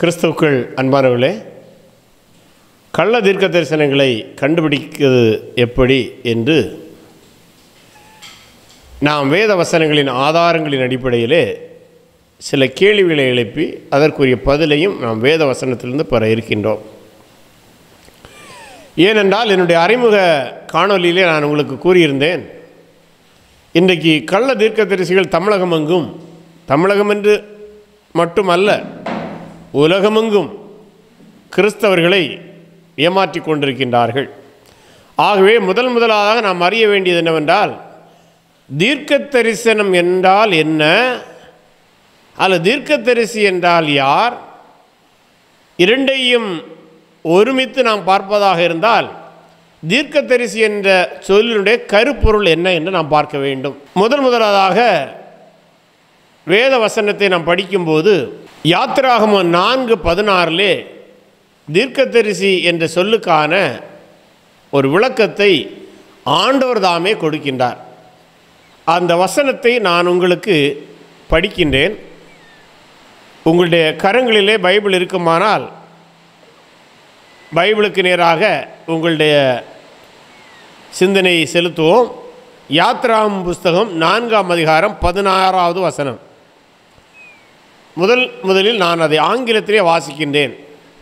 கிறிஸ்துவுக்குள் அன்பானவர்களே கள்ள தீர்க்க தரிசனங்களை கண்டுபிடிக்கிறது எப்படி என்று நாம் வேத வசனங்களின் ஆதாரங்களின் அடிப்படையிலே சில கேள்விகளை எழுப்பி அதற்குரிய பதிலையும் நாம் வேத வசனத்திலிருந்து பெற இருக்கின்றோம் ஏனென்றால் என்னுடைய அறிமுக காணொலியிலே நான் உங்களுக்கு கூறியிருந்தேன் இன்றைக்கு கள்ள தீர்க்கதரிசிகள் தமிழகமெங்கும் தமிழகம் என்று மட்டுமல்ல உலகமெங்கும் கிறிஸ்தவர்களை ஏமாற்றிக் கொண்டிருக்கின்றார்கள் ஆகவே முதல் முதலாக நாம் அறிய வேண்டியது என்னவென்றால் தீர்க்க தரிசனம் என்றால் என்ன அல்லது தீர்க்கதரிசி என்றால் யார் இரண்டையும் ஒருமித்து நாம் பார்ப்பதாக இருந்தால் தீர்க்கதரிசி என்ற சொல்லினுடைய கருப்பொருள் என்ன என்று நாம் பார்க்க வேண்டும் முதல் முதலாவதாக வேத வசனத்தை நாம் படிக்கும்போது யாத்திராகம நான்கு பதினாறிலே தீர்க்கதரிசி என்ற சொல்லுக்கான ஒரு விளக்கத்தை ஆண்டவர் தாமே கொடுக்கின்றார் அந்த வசனத்தை நான் உங்களுக்கு படிக்கின்றேன் உங்களுடைய கரங்களிலே பைபிள் இருக்குமானால் பைபிளுக்கு நேராக உங்களுடைய சிந்தனையை செலுத்துவோம் யாத்ராம் புஸ்தகம் நான்காம் அதிகாரம் பதினாறாவது வசனம் முதல் முதலில் நான் அதை ஆங்கிலத்திலே வாசிக்கின்றேன்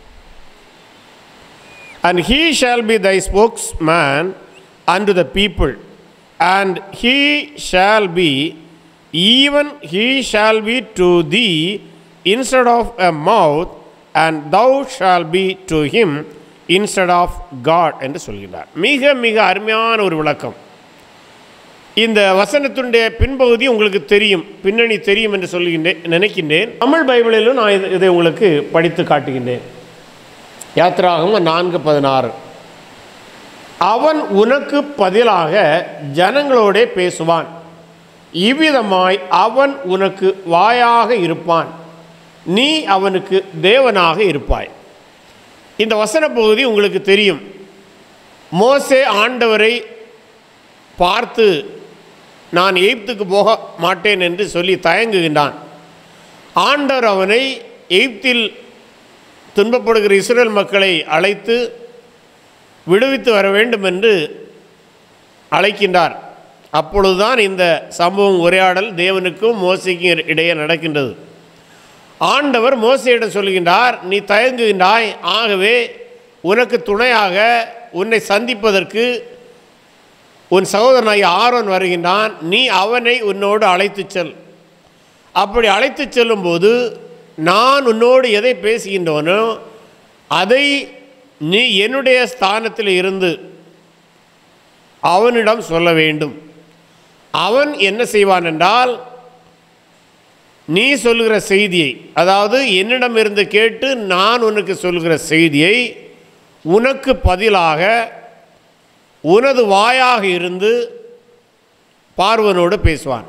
and he shall be thy spokesman and the people and he shall be even he shall be to the instead of a mouth and thou shall be to him instead of God என்று சொல்கிறார் மிக மிக அருமையான ஒரு விளக்கம் இந்த வசனத்தினுடைய பின்பகுதி உங்களுக்கு தெரியும் பின்னணி தெரியும் என்று சொல்கின்றேன் நினைக்கின்றேன் தமிழ் பைபிளிலும் நான் இது இதை உங்களுக்கு படித்து காட்டுகின்றேன் யாத்திராகும் நான்கு பதினாறு அவன் உனக்கு பதிலாக ஜனங்களோடே பேசுவான் இவ்விதமாய் அவன் உனக்கு வாயாக இருப்பான் நீ அவனுக்கு தேவனாக இருப்பாய் இந்த வசன பகுதி உங்களுக்கு தெரியும் மோசே ஆண்டவரை பார்த்து நான் எய்ப்துக்கு போக மாட்டேன் என்று சொல்லி தயங்குகின்றான் ஆண்டவர் அவனை எய்ப்தில் துன்பப்படுகிற இஸ்ரேல் மக்களை அழைத்து விடுவித்து வர வேண்டும் என்று அழைக்கின்றார் அப்பொழுதுதான் இந்த சம்பவம் உரையாடல் தேவனுக்கும் மோசைக்கும் இடையே நடக்கின்றது ஆண்டவர் மோசையிடம் சொல்கின்றார் நீ தயங்குகின்றாய் ஆகவே உனக்கு துணையாக உன்னை சந்திப்பதற்கு உன் சகோதரனாகி ஆரோன் வருகின்றான் நீ அவனை உன்னோடு அழைத்து செல் அப்படி அழைத்து செல்லும்போது நான் உன்னோடு எதை பேசுகின்றோனோ அதை நீ என்னுடைய ஸ்தானத்தில் இருந்து அவனிடம் சொல்ல வேண்டும் அவன் என்ன செய்வான் என்றால் நீ சொல்லுகிற செய்தியை அதாவது என்னிடம் இருந்து கேட்டு நான் உனக்கு சொல்கிற செய்தியை உனக்கு பதிலாக உனது வாயாக இருந்து பார்வனோடு பேசுவான்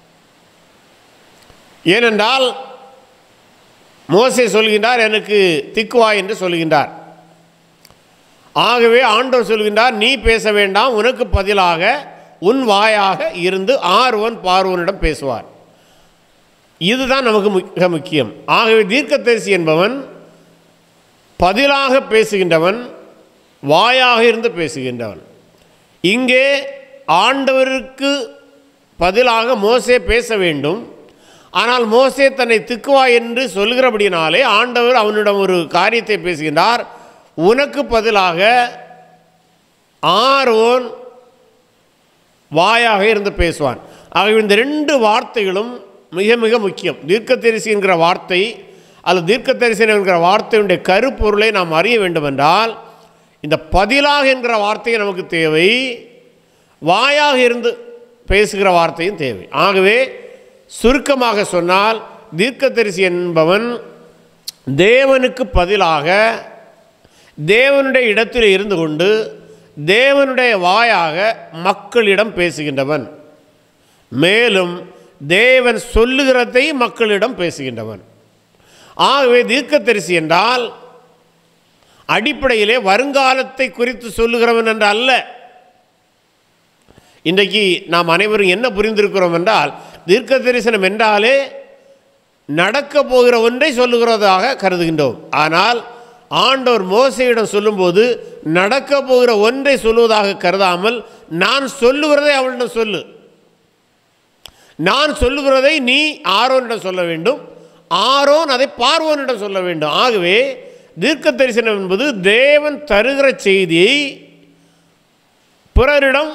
ஏனென்றால் மோசை சொல்கின்றார் எனக்கு திக்குவா என்று சொல்கின்றார் ஆகவே ஆண்டவர் சொல்கின்றார் நீ பேச வேண்டாம் உனக்கு பதிலாக உன் வாயாக இருந்து ஆர்வன் பார்வனிடம் பேசுவார் இதுதான் நமக்கு மிக முக்கியம் ஆகவே தீர்க்கதரிசி என்பவன் பதிலாக பேசுகின்றவன் வாயாக இருந்து பேசுகின்றவன் இங்கே ஆண்டவருக்கு பதிலாக மோசே பேச வேண்டும் ஆனால் மோசே தன்னை திக்குவா என்று சொல்கிறபடினாலே ஆண்டவர் அவனிடம் ஒரு காரியத்தை பேசுகின்றார் உனக்கு பதிலாக ஆரோன் வாயாக இருந்து பேசுவான் ஆகவே இந்த ரெண்டு வார்த்தைகளும் மிக மிக முக்கியம் தீர்க்கத்தரிசி என்கிற வார்த்தை அல்லது தீர்க்கத்தரிசனம் என்கிற வார்த்தையுடைய கருப்பொருளை நாம் அறிய வேண்டுமென்றால் இந்த பதிலாக என்கிற வார்த்தையும் நமக்கு தேவை வாயாக இருந்து பேசுகிற வார்த்தையும் தேவை ஆகவே சுருக்கமாக சொன்னால் தீர்க்கதரிசி என்பவன் தேவனுக்கு பதிலாக தேவனுடைய இடத்தில் இருந்து கொண்டு தேவனுடைய வாயாக மக்களிடம் பேசுகின்றவன் மேலும் தேவன் சொல்லுகிறதை மக்களிடம் பேசுகின்றவன் ஆகவே தீர்க்கதரிசி என்றால் அடிப்படையிலே வருங்காலத்தை குறித்து சொல்லுகிறவன் என்று அல்ல இன்றைக்கு நாம் அனைவரும் என்ன புரிந்திருக்கிறோம் என்றால் தீர்க்க தரிசனம் என்றாலே நடக்க போகிற ஒன்றை சொல்லுகிறதாக கருதுகின்றோம் ஆனால் ஆண்டவர் மோசையிடம் சொல்லும்போது நடக்க போகிற ஒன்றை சொல்லுவதாக கருதாமல் நான் சொல்லுகிறதை அவளிடம் சொல்லு நான் சொல்லுகிறதை நீ ஆரோனிடம் சொல்ல வேண்டும் ஆரோன் அதை பார்வோனிடம் சொல்ல வேண்டும் ஆகவே தீர்க்க தரிசனம் என்பது தேவன் தருகிற செய்தியை பிறரிடம்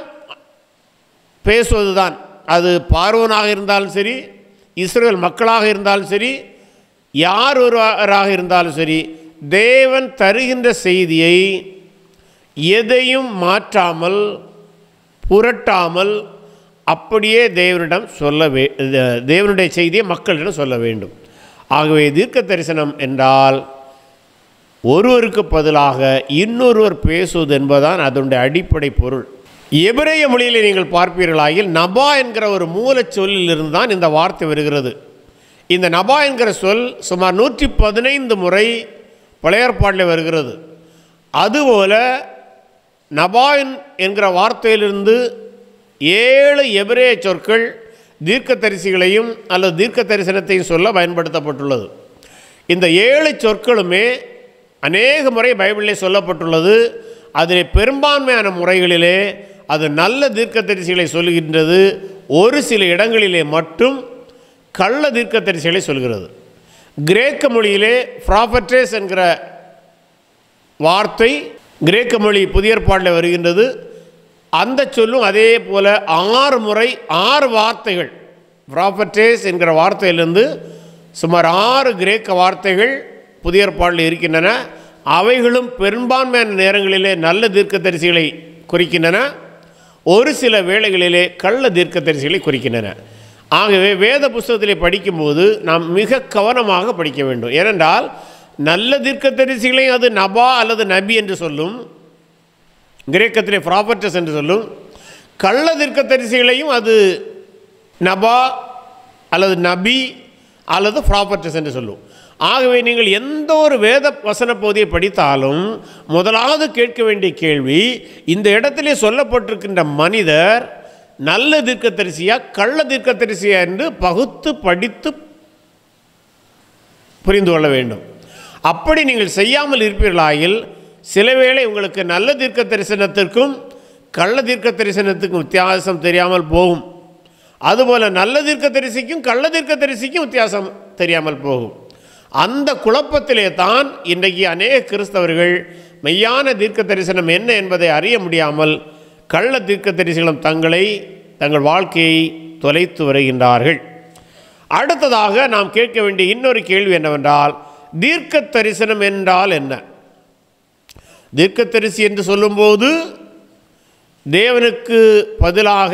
பேசுவதுதான் அது பார்வோனாக இருந்தாலும் சரி இஸ்ரேல் மக்களாக இருந்தாலும் சரி யார் ஒருவராக இருந்தாலும் சரி தேவன் தருகின்ற செய்தியை எதையும் மாற்றாமல் புரட்டாமல் அப்படியே தேவனிடம் சொல்ல வே தேவனுடைய செய்தியை மக்களிடம் சொல்ல வேண்டும் ஆகவே தீர்க்க தரிசனம் என்றால் ஒருவருக்கு பதிலாக இன்னொருவர் பேசுவது என்பதுதான் அதனுடைய அடிப்படை பொருள் எபிரேய மொழியில் நீங்கள் பார்ப்பீர்களாயில் நபா என்கிற ஒரு மூலச் சொல்லிலிருந்து தான் இந்த வார்த்தை வருகிறது இந்த நபா என்கிற சொல் சுமார் நூற்றி பதினைந்து முறை பழையற்பாட்டில் வருகிறது அதுபோல நபாயின் என்கிற வார்த்தையிலிருந்து ஏழு எபிரேய சொற்கள் தீர்க்க தரிசிகளையும் அல்லது தீர்க்க தரிசனத்தையும் சொல்ல பயன்படுத்தப்பட்டுள்ளது இந்த ஏழு சொற்களுமே அநேக முறை பைபிளிலே சொல்லப்பட்டுள்ளது அதில் பெரும்பான்மையான முறைகளிலே அது நல்ல தீர்க்கதரிசிகளை சொல்லுகின்றது ஒரு சில இடங்களிலே மட்டும் கள்ள தீர்க்கதரிசிகளை சொல்கிறது கிரேக்க மொழியிலே ப்ராஃபட்ரேஸ் என்கிற வார்த்தை கிரேக்க மொழி புதிய ஏற்பாட்டில் வருகின்றது அந்த சொல்லும் அதே போல ஆறு முறை ஆறு வார்த்தைகள் ப்ராஃபட்டேஸ் என்கிற வார்த்தையிலிருந்து சுமார் ஆறு கிரேக்க வார்த்தைகள் புதிய ஏற்பாட்டில் இருக்கின்றன அவைகளும் பெரும்பான்மையான நேரங்களிலே நல்ல தீர்க்கதரிசிகளை குறிக்கின்றன ஒரு சில வேளைகளிலே கள்ள தீர்க்கதரிசிகளை குறிக்கின்றன ஆகவே வேத புஸ்தகத்திலே படிக்கும்போது நாம் மிக கவனமாக படிக்க வேண்டும் ஏனென்றால் நல்ல தீர்க்கதரிசிகளையும் அது நபா அல்லது நபி என்று சொல்லும் கிரேக்கத்திலே ப்ராப்பர்டஸ் என்று சொல்லும் கள்ள தீர்க்கதரிசிகளையும் அது நபா அல்லது நபி அல்லது ப்ராப்பர்டஸ் என்று சொல்லும் ஆகவே நீங்கள் எந்த ஒரு வேத வசன பகுதியை படித்தாலும் முதலாவது கேட்க வேண்டிய கேள்வி இந்த இடத்திலே சொல்லப்பட்டிருக்கின்ற மனிதர் நல்ல தீர்க்கதரிசியா கள்ள தீர்க்கதரிசியா என்று பகுத்து படித்து புரிந்து கொள்ள வேண்டும் அப்படி நீங்கள் செய்யாமல் இருப்பீர்களாயில் சில வேளை உங்களுக்கு நல்ல தீர்க்க தரிசனத்திற்கும் கள்ள தீர்க்க தரிசனத்துக்கும் வித்தியாசம் தெரியாமல் போகும் அதுபோல் நல்ல தீர்க்க தரிசிக்கும் கள்ள தீர்க்க தரிசிக்கும் வித்தியாசம் தெரியாமல் போகும் அந்த குழப்பத்திலே தான் இன்றைக்கு அநேக கிறிஸ்தவர்கள் மெய்யான தீர்க்க தரிசனம் என்ன என்பதை அறிய முடியாமல் கள்ள தீர்க்க தரிசிகளும் தங்களை தங்கள் வாழ்க்கையை தொலைத்து வருகின்றார்கள் அடுத்ததாக நாம் கேட்க வேண்டிய இன்னொரு கேள்வி என்னவென்றால் தீர்க்க தரிசனம் என்றால் என்ன தீர்க்கத்தரிசி என்று சொல்லும்போது தேவனுக்கு பதிலாக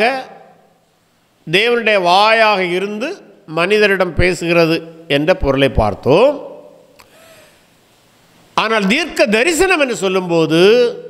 தேவனுடைய வாயாக இருந்து மனிதரிடம் பேசுகிறது என்ற பொருளை பார்த்தோம் ஆனால் தீர்க்க தரிசனம் என்று சொல்லும்போது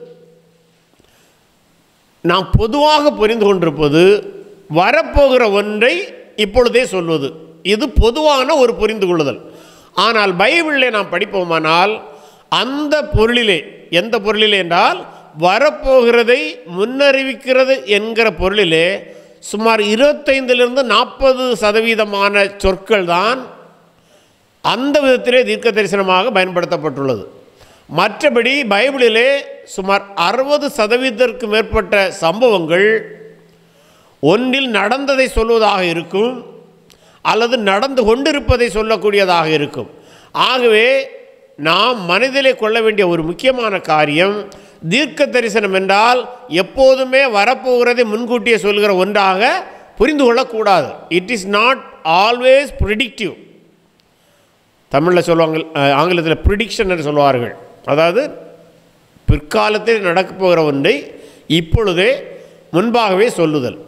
நாம் பொதுவாக புரிந்து கொண்டிருப்பது வரப்போகிற ஒன்றை இப்பொழுதே சொல்வது இது பொதுவான ஒரு புரிந்து கொள்ளுதல் ஆனால் பைபிளிலே நாம் படிப்போமானால் அந்த பொருளிலே எந்த பொருளிலே என்றால் வரப்போகிறதை முன்னறிவிக்கிறது என்கிற பொருளிலே சுமார் இருபத்தைந்திலிருந்து நாற்பது சதவீதமான சொற்கள் தான் அந்த விதத்திலே தீர்க்க தரிசனமாக பயன்படுத்தப்பட்டுள்ளது மற்றபடி பைபிளிலே சுமார் அறுபது சதவீதத்திற்கு மேற்பட்ட சம்பவங்கள் ஒன்றில் நடந்ததை சொல்வதாக இருக்கும் அல்லது நடந்து கொண்டிருப்பதை சொல்லக்கூடியதாக இருக்கும் ஆகவே நாம் மனதிலே கொள்ள வேண்டிய ஒரு முக்கியமான காரியம் தீர்க்க தரிசனம் என்றால் எப்போதுமே வரப்போகிறதை முன்கூட்டியே சொல்கிற ஒன்றாக புரிந்து கொள்ளக்கூடாது it is not always predictive தமிழில் சொல்லுவாங்க அஹ், ஆங்கிலத்தில் ப்ரிடிக்ஷன் என்று சொல்வார்கள் அதாவது பிற்காலத்தில் நடக்கப் போகிற ஒன்றை இப்பொழுதே முன்பாகவே சொல்லுதல்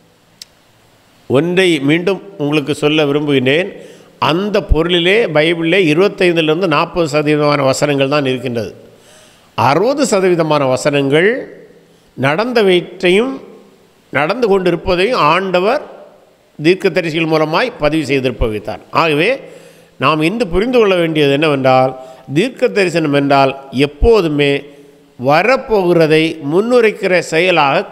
ஒன்றை மீண்டும் உங்களுக்கு சொல்ல விரும்புகின்றேன் அந்த பொருளிலே பைபிளிலே இருபத்தைந்திலிருந்து நாற்பது சதவீதமான வசனங்கள் தான் இருக்கின்றது அறுபது சதவீதமான வசனங்கள் நடந்தவற்றையும் நடந்து கொண்டிருப்பதையும் ஆண்டவர் தீர்க்கதரிசிகள் மூலமாய் பதிவு செய்திருப்பவை தான் ஆகவே நாம் இன்று புரிந்து கொள்ள வேண்டியது என்னவென்றால் தீர்க்க தரிசனம் என்றால் எப்போதுமே வரப்போகிறதை முன்னுரைக்கிற செயலாக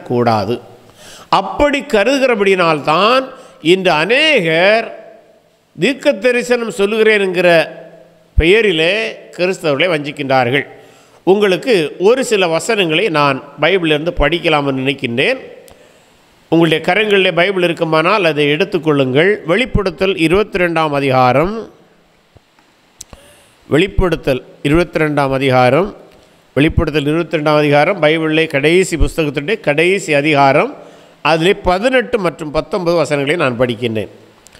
கருதிவிடக்கூடாது அப்படி கருதுகிறபடினால்தான் இன்று அநேகர் தீர்க்க தரிசனம் சொல்லுகிறேன் என்கிற பெயரிலே கிறிஸ்தவர்களை வஞ்சிக்கின்றார்கள் உங்களுக்கு ஒரு சில வசனங்களை நான் பைபிளிலிருந்து படிக்கலாம்னு நினைக்கின்றேன் உங்களுடைய கரங்களிலே பைபிள் இருக்குமானால் அதை எடுத்துக்கொள்ளுங்கள் வெளிப்படுத்தல் இருபத்தி ரெண்டாம் அதிகாரம் வெளிப்படுத்தல் இருபத்தி ரெண்டாம் அதிகாரம் வெளிப்படுத்தல் இருபத்தி ரெண்டாம் அதிகாரம் பைபிளிலே கடைசி புஸ்தகத்துடைய கடைசி அதிகாரம் அதிலே பதினெட்டு மற்றும் பத்தொன்பது வசனங்களை நான் படிக்கின்றேன்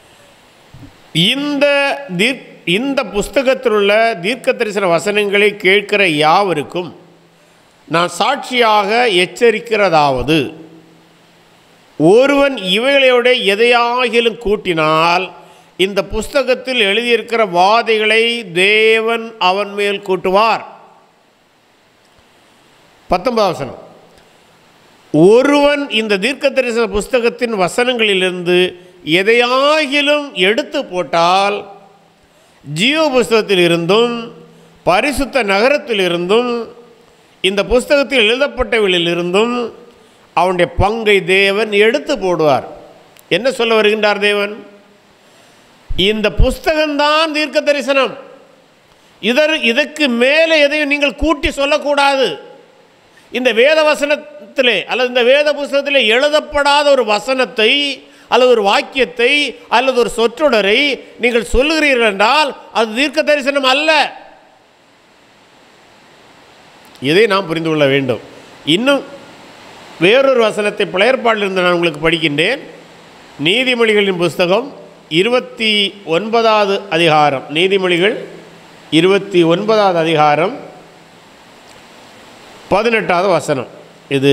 இந்த தீர் இந்த புஸ்தகத்தில் உள்ள தீர்க்க தரிசன வசனங்களை கேட்கிற யாவருக்கும் நான் சாட்சியாக எச்சரிக்கிறதாவது ஒருவன் இவைகளோட எதையாகிலும் கூட்டினால் இந்த புஸ்தகத்தில் எழுதியிருக்கிற வாதைகளை தேவன் அவன் மேல் கூட்டுவார் பத்தொன்பதாம் வசனம் ஒருவன் இந்த தீர்க்க தரிசன புஸ்தகத்தின் வசனங்களிலிருந்து எதையாகிலும் எடுத்து போட்டால் ஜீவ புஸ்தகத்தில் இருந்தும் பரிசுத்த நகரத்தில் இருந்தும் இந்த புஸ்தகத்தில் எழுதப்பட்டவர்களிலிருந்தும் அவனுடைய பங்கை தேவன் எடுத்து போடுவார் என்ன சொல்ல வருகின்றார் தேவன் இந்த புஸ்தகம்தான் தீர்க்க தரிசனம் இதர் இதற்கு மேலே எதையும் நீங்கள் கூட்டி சொல்லக்கூடாது இந்த வேத வசனத்திலே அல்லது இந்த வேத புஸ்தகத்திலே எழுதப்படாத ஒரு வசனத்தை அல்லது ஒரு வாக்கியத்தை அல்லது ஒரு சொற்றொடரை நீங்கள் சொல்லுகிறீர்கள் என்றால் அது தீர்க்க தரிசனம் அல்ல இதை நாம் புரிந்து கொள்ள வேண்டும் இன்னும் வேறொரு வசனத்தை பிழையற்பாடிலிருந்து நான் உங்களுக்கு படிக்கின்றேன் நீதிமொழிகளின் புஸ்தகம் இருபத்தி ஒன்பதாவது அதிகாரம் நீதிமொழிகள் இருபத்தி ஒன்பதாவது அதிகாரம் பதினெட்டாவது வசனம் இது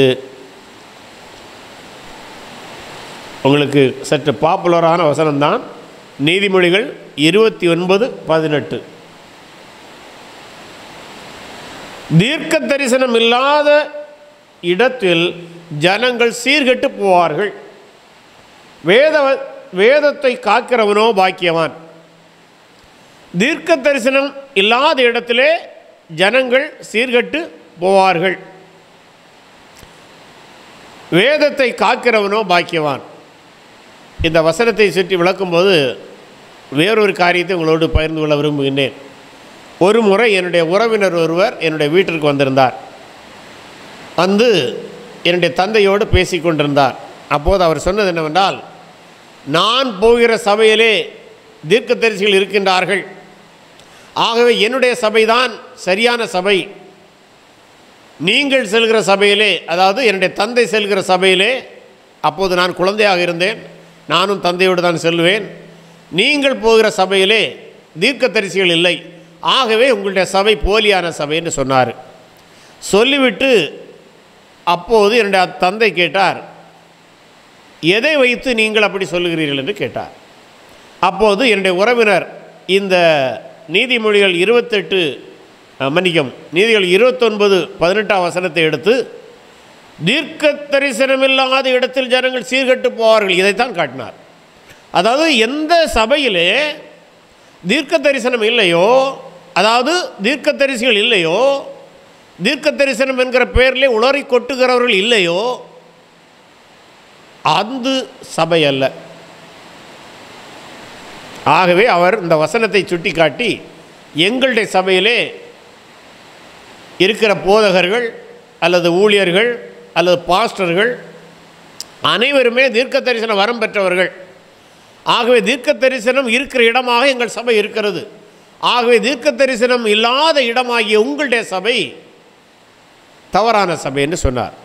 உங்களுக்கு சற்று பாப்புலரான வசனம்தான் நீதிமொழிகள் இருபத்தி ஒன்பது பதினெட்டு தீர்க்க தரிசனம் இல்லாத இடத்தில் ஜனங்கள் சீர்கெட்டு போவார்கள் வேத வேதத்தை காக்கிறவனோ பாக்கியவான் தீர்க்க தரிசனம் இல்லாத இடத்திலே ஜனங்கள் சீர்கெட்டு போவார்கள் வேதத்தை காக்கிறவனோ பாக்கியவான் இந்த வசனத்தை சுற்றி விளக்கும்போது வேறொரு காரியத்தை உங்களோடு பகிர்ந்து கொள்ள விரும்புகின்றேன் ஒரு முறை என்னுடைய உறவினர் ஒருவர் என்னுடைய வீட்டிற்கு வந்திருந்தார் வந்து என்னுடைய தந்தையோடு பேசி கொண்டிருந்தார் அப்போது அவர் சொன்னது என்னவென்றால் நான் போகிற சபையிலே தீர்க்கதரிசிகள் இருக்கின்றார்கள் ஆகவே என்னுடைய சபைதான் சரியான சபை நீங்கள் செல்கிற சபையிலே அதாவது என்னுடைய தந்தை செல்கிற சபையிலே அப்போது நான் குழந்தையாக இருந்தேன் நானும் தந்தையோடு தான் செல்வேன் நீங்கள் போகிற சபையிலே தீர்க்கதரிசிகள் இல்லை ஆகவே உங்களுடைய சபை போலியான சபை என்று சொன்னார் சொல்லிவிட்டு அப்போது என்னுடைய தந்தை கேட்டார் எதை வைத்து நீங்கள் அப்படி சொல்லுகிறீர்கள் என்று கேட்டார் அப்போது என்னுடைய உறவினர் இந்த நீதிமொழிகள் இருபத்தெட்டு அஹ், மன்னிக்கும் நீதிகள் இருபத்தொன்பது பதினெட்டாம் வசனத்தை எடுத்து தீர்க்க தரிசனமில்லாத இடத்தில் ஜனங்கள் சீர்கெட்டு போவார்கள் இதைத்தான் காட்டினார் அதாவது எந்த சபையிலே தீர்க்க தரிசனம் இல்லையோ அதாவது தீர்க்க தரிசிகள் இல்லையோ தீர்க்க தரிசனம் என்கிற பெயரிலே உளறி கொட்டுகிறவர்கள் இல்லையோ அந்த சபை அல்ல ஆகவே அவர் இந்த வசனத்தை சுட்டிக்காட்டி எங்களுடைய சபையிலே இருக்கிற போதகர்கள் அல்லது ஊழியர்கள் அல்லது பாஸ்டர்கள் அனைவருமே தீர்க்க தரிசன வரம் பெற்றவர்கள் ஆகவே தீர்க்க தரிசனம் இருக்கிற இடமாக எங்கள் சபை இருக்கிறது ஆகவே தீர்க்க தரிசனம் இல்லாத இடமாகிய உங்களுடைய சபை தவறான சபை என்று சொன்னார்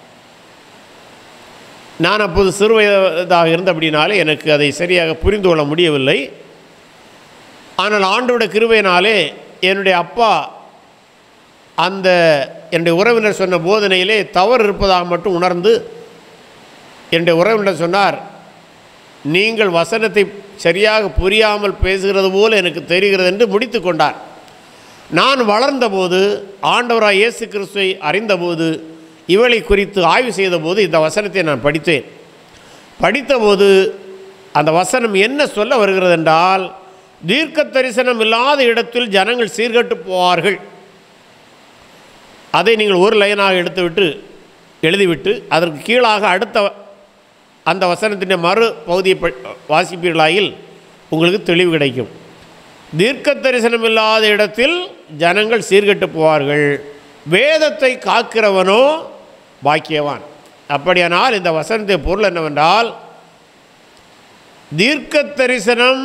நான் அப்போது சிறு வயதாக இருந்த அப்படினாலே எனக்கு அதை சரியாக புரிந்து கொள்ள முடியவில்லை ஆனால் ஆண்டோட கிருபையினாலே என்னுடைய அப்பா அந்த என்னுடைய உறவினர் சொன்ன போதனையிலே தவறு இருப்பதாக மட்டும் உணர்ந்து என்னுடைய உறவினர் சொன்னார் நீங்கள் வசனத்தை சரியாக புரியாமல் பேசுகிறது போல எனக்கு தெரிகிறது என்று முடித்து கொண்டார் நான் வளர்ந்தபோது ஆண்டவராய் இயேசு கிறிஸ்துவை அறிந்தபோது இவளை குறித்து ஆய்வு செய்தபோது இந்த வசனத்தை நான் படித்தேன் படித்தபோது அந்த வசனம் என்ன சொல்ல வருகிறது என்றால் தீர்க்க தரிசனம் இல்லாத இடத்தில் ஜனங்கள் சீர்கட்டு போவார்கள் அதை நீங்கள் ஒரு லைனாக எடுத்துவிட்டு எழுதிவிட்டு அதற்கு கீழாக அடுத்த அந்த வசனத்தின் மறு பகுதியை ப- வாசிப்பீர்களாயில் உங்களுக்கு தெளிவு கிடைக்கும் தீர்க்க தரிசனம் இல்லாத இடத்தில் ஜனங்கள் சீர்கெட்டு போவார்கள் வேதத்தை காக்கிறவனோ பாக்கியவான் அப்படியானால் இந்த வசனத்தை பொருள் என்னவென்றால் தீர்க்க தரிசனம்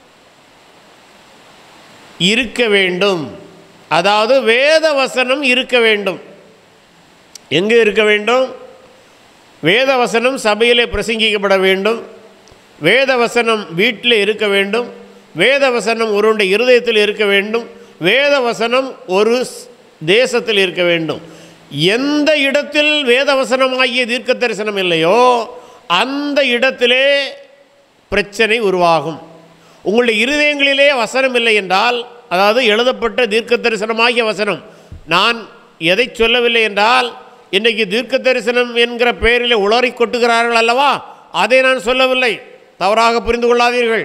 இருக்க வேண்டும் அதாவது வேத வசனம் இருக்க வேண்டும் எங்கே இருக்க வேண்டும் வேத வசனம் சபையிலே பிரசங்கிக்கப்பட வேண்டும் வேத வசனம் வீட்டில் இருக்க வேண்டும் வேத வசனம் ஒருவனுடைய இருதயத்தில் இருக்க வேண்டும் வேத வசனம் ஒரு ஸ்- தேசத்தில் இருக்க வேண்டும் எந்த இடத்தில் வேத வசனமாகிய தீர்க்க தரிசனம் இல்லையோ அந்த இடத்திலே பிரச்சனை உருவாகும் உங்களுடைய இருதயங்களிலே வசனம் இல்லை என்றால் அதாவது எழுதப்பட்ட தீர்க்க தரிசனமாகிய வசனம் நான் எதை சொல்லவில்லை என்றால் இன்றைக்கு தீர்க்க தரிசனம் என்கிற பெயரில் உளறி கொட்டுகிறார்கள் அல்லவா அதை நான் சொல்லவில்லை தவறாக புரிந்து கொள்ளாதீர்கள்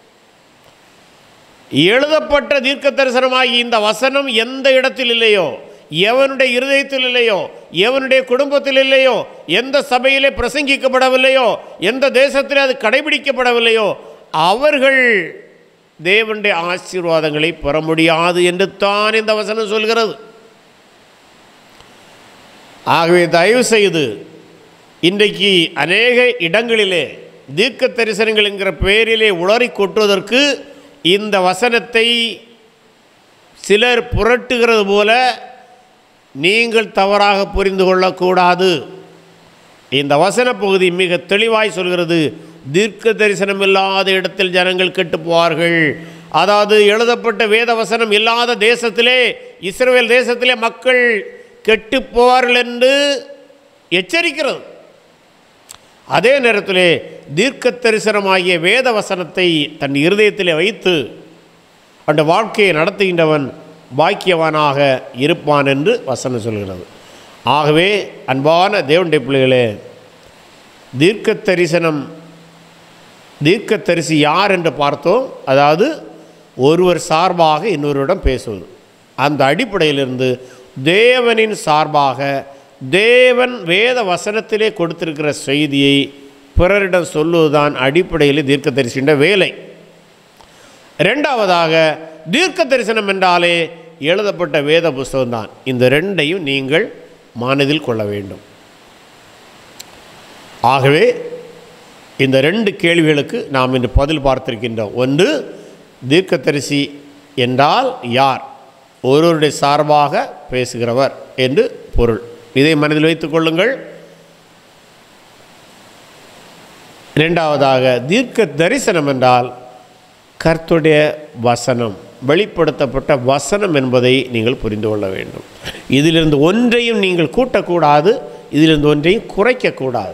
எழுதப்பட்ட தீர்க்க தரிசனமாகி இந்த வசனம் எந்த இடத்தில் இல்லையோ எவனுடைய இருதயத்தில் இல்லையோ எவனுடைய குடும்பத்தில் இல்லையோ எந்த சபையிலே பிரசங்கிக்கப்படவில்லையோ எந்த தேசத்திலே அது கடைபிடிக்கப்படவில்லையோ அவர்கள் தேவனுடைய ஆசீர்வாதங்களை பெற முடியாது என்று தான் இந்த வசனம் சொல்கிறது ஆகவே தயவு செய்து இன்றைக்கு அநேக இடங்களிலே தீர்க்க தரிசனங்கள் என்கிற பெயரிலே உளறி கொட்டுவதற்கு இந்த வசனத்தை சிலர் புரட்டுகிறது போல நீங்கள் தவறாக புரிந்து கொள்ளக்கூடாது இந்த வசன பகுதி மிக தெளிவாய் சொல்கிறது தீர்க்க தரிசனம் இல்லாத இடத்தில் ஜனங்கள் கெட்டு போவார்கள் அதாவது எழுதப்பட்ட வேத வசனம் இல்லாத தேசத்திலே இஸ்ரவேல் தேசத்திலே மக்கள் கெட்டு போவார்கள் என்று எச்சரிக்கிறது அதே நேரத்திலே தீர்க்க தரிசனமாகிய வேத வசனத்தை தன் இருதயத்திலே வைத்து அந்த வாழ்க்கையை நடத்துகின்றவன் பாக்கியவானாக இருப்பான் என்று வசனம் சொல்கிறது ஆகவே அன்பான தேவனுடைய பிள்ளைகளே தீர்க்க தரிசனம் தீர்க்க தரிசி யார் என்று பார்த்தோம் அதாவது ஒருவர் சார்பாக இன்னொருவரிடம் பேசுவது அந்த அடிப்படையிலிருந்து தேவனின் சார்பாக தேவன் வேத வசனத்திலே கொடுத்திருக்கிற செய்தியை பிறரிடம் சொல்லுவதுதான் அடிப்படையில் தீர்க்க தரிசின்ற வேலை ரெண்டாவதாக தீர்க்க தரிசனம் என்றாலே எழுதப்பட்ட வேத புஸ்தகம்தான் இந்த ரெண்டையும் நீங்கள் மனதில் கொள்ள வேண்டும் ஆகவே இந்த ரெண்டு கேள்விகளுக்கு நாம் இன்று பதில் பார்த்திருக்கின்றோம் ஒன்று தீர்க்கதரிசி என்றால் யார் ஒருவருடைய சார்பாக பேசுகிறவர் என்று பொருள் இதை மனதில் வைத்துக் கொள்ளுங்கள் இரண்டாவதாக தீர்க்க தரிசனம் என்றால் கர்த்துடைய வசனம் வெளிப்படுத்தப்பட்ட வசனம் என்பதை நீங்கள் புரிந்து கொள்ள வேண்டும் இதிலிருந்து ஒன்றையும் நீங்கள் கூட்டக்கூடாது இதிலிருந்து ஒன்றையும் குறைக்கக்கூடாது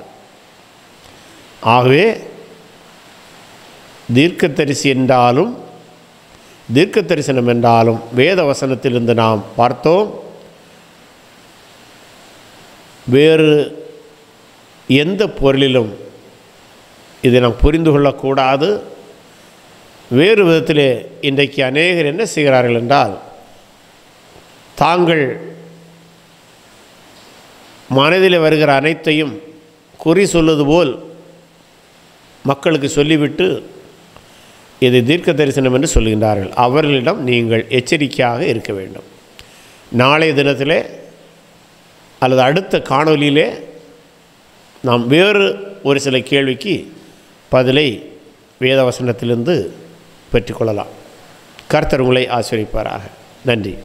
ஆகவே தீர்க்கதரிசி என்றாலும் தீர்க்க தரிசனம் என்றாலும் வேத வசனத்திலிருந்து நாம் பார்த்தோம் வேறு எந்த பொருளிலும் இதை நாம் புரிந்து கொள்ளக்கூடாது வேறு விதத்திலே இன்றைக்கு அநேகர் என்ன செய்கிறார்கள் என்றால் தாங்கள் மனதில் வருகிற அனைத்தையும் குறி சொல்வது போல் மக்களுக்கு சொல்லிவிட்டு இது தீர்க்க தரிசனம் என்று சொல்கின்றார்கள் அவர்களிடம் நீங்கள் எச்சரிக்கையாக இருக்க வேண்டும் நாளைய தினத்திலே அல்லது அடுத்த காணொலியிலே நாம் வேறு ஒரு சில கேள்விக்கு பதிலை வேதவசனத்திலிருந்து பெற்றுக்கொள்ளலாம் கர்த்தர் உங்களை ஆசிரியப்பாராக நன்றி